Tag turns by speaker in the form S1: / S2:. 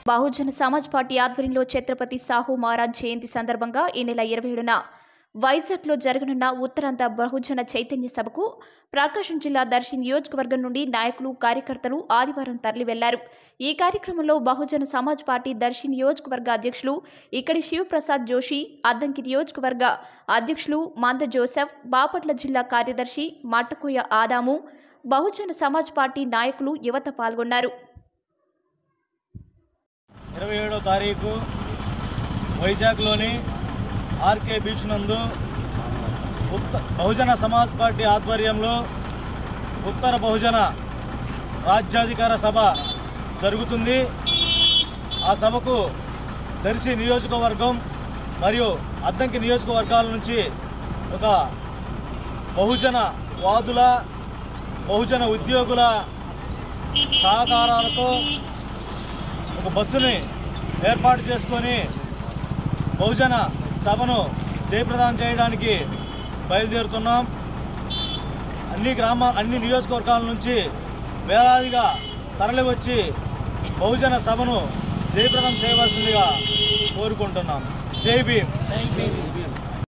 S1: బహుజన Samaj party ఆధ్వర్యంలో ఛత్రపతి సాహు మహారాజ్ జయంతి సందర్భంగా ఈ నెల ఇరవై ఏడున వైజాగ్లో జరగనున్న ఉత్తరాంత బహుజన చైతన్య సభకు ప్రకాశం జిల్లా దర్శి నియోజకవర్గం నుండి నాయకులు కార్యకర్తలు ఆదివారం తరలి వెళ్లారు ఈ కార్యక్రమంలో బహుజన సమాజ్ పార్టీ దర్శి నియోజకవర్గ అధ్యక్షులు ఇక్కడి శివప్రసాద్ జోషి అద్దంకి నియోజకవర్గ అధ్యక్షులు మంద జోసెఫ్ బాపట్ల జిల్లా కార్యదర్శి మట్టకోయ ఆదాము బహుజన సమాజ్ పార్టీ నాయకులు యువత పాల్గొన్నారు
S2: ఇరవై ఏడో తారీఖు వైజాగ్లోని ఆర్కే బీచ్ నందు ఉత్త బహుజన సమాజ్ పార్టీ ఆధ్వర్యంలో ఉత్తర బహుజన రాజ్యాధికార సభ జరుగుతుంది ఆ సభకు దర్శి నియోజకవర్గం మరియు అద్దంకి నియోజకవర్గాల నుంచి ఒక బహుజన వాదుల బహుజన ఉద్యోగుల సహకారాలతో ఒక బస్సుని ఏర్పాటు చేసుకొని బహుజన సభను జయప్రదానం చేయడానికి బయలుదేరుతున్నాం అన్ని గ్రామ అన్ని నియోజకవర్గాల నుంచి వేలాదిగా తరలివచ్చి బహుజన సభను జయప్రదం చేయవలసిందిగా కోరుకుంటున్నాం జై భీమ్